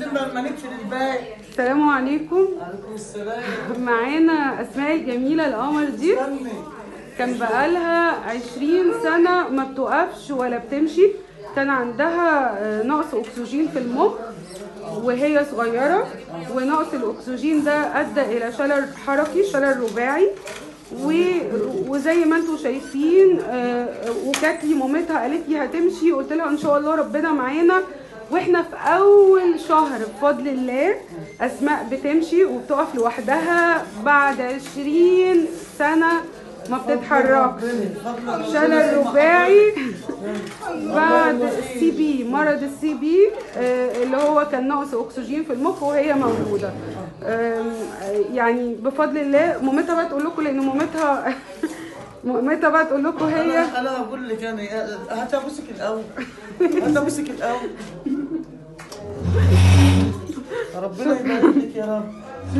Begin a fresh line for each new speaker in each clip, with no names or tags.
دقيقتين بقى ما نقفل الباب
السلام عليكم
عليكم السلام
معانا اسماء الجميله القمر دي
استني
كان بقالها عشرين سنة ما بتقفش ولا بتمشي كان عندها آه، نقص أكسجين في المخ وهي صغيرة ونقص الأكسجين ده أدى إلى شلل حركي شلل رباعي و- وزي ما انتم شايفين آه، وكانت لي مامتها قالت لي هتمشي قلت لها ان شاء الله ربنا معانا واحنا في اول شهر بفضل الله اسماء بتمشي وبتقف لوحدها بعد 20 سنه ما بتتحركش شلل رباعي بعد السي بي مرض السي بي آه، اللي هو كان نقص اكسجين في المخ وهي مولوده آم، يعني بفضل الله مامتها بقى تقول لكم لان مامتها مامتها بقى تقول لكم هي
انا انا هقول لك انا هات ابوسك الاول هات ابوسك الاول ربنا يبارك لك يا رب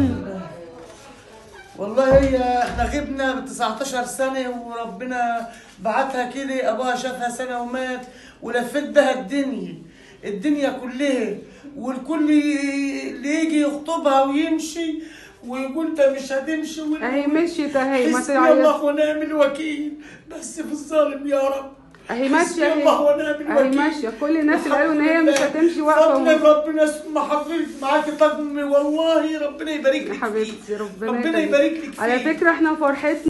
والله هي احنا غبنا ب 19 سنه وربنا بعتها كده ابوها شافها سنه ومات ولفت بها الدنيا الدنيا كلها والكل ي- اللي يجي يخطبها ويمشي ويقول انت مش هتمشي وال-
اهي مشيت اهي ما
حسبي
تعيط
الله ونعم الوكيل بس في الظالم يا رب
اهي ماشيه
حسبي
اهي
الله ونعم
اهي
الوكيل
ماشيه كل الناس اللي قالوا ان هي مش هتمشي واقفه
فضل
وم-
ربنا اسمه حفيظ معاكي طقم والله ربنا يبارك لك
حبيبتي
فيه.
ربنا
ربنا
يخليك.
يبارك لك
على
فيه.
فكره احنا فرحتنا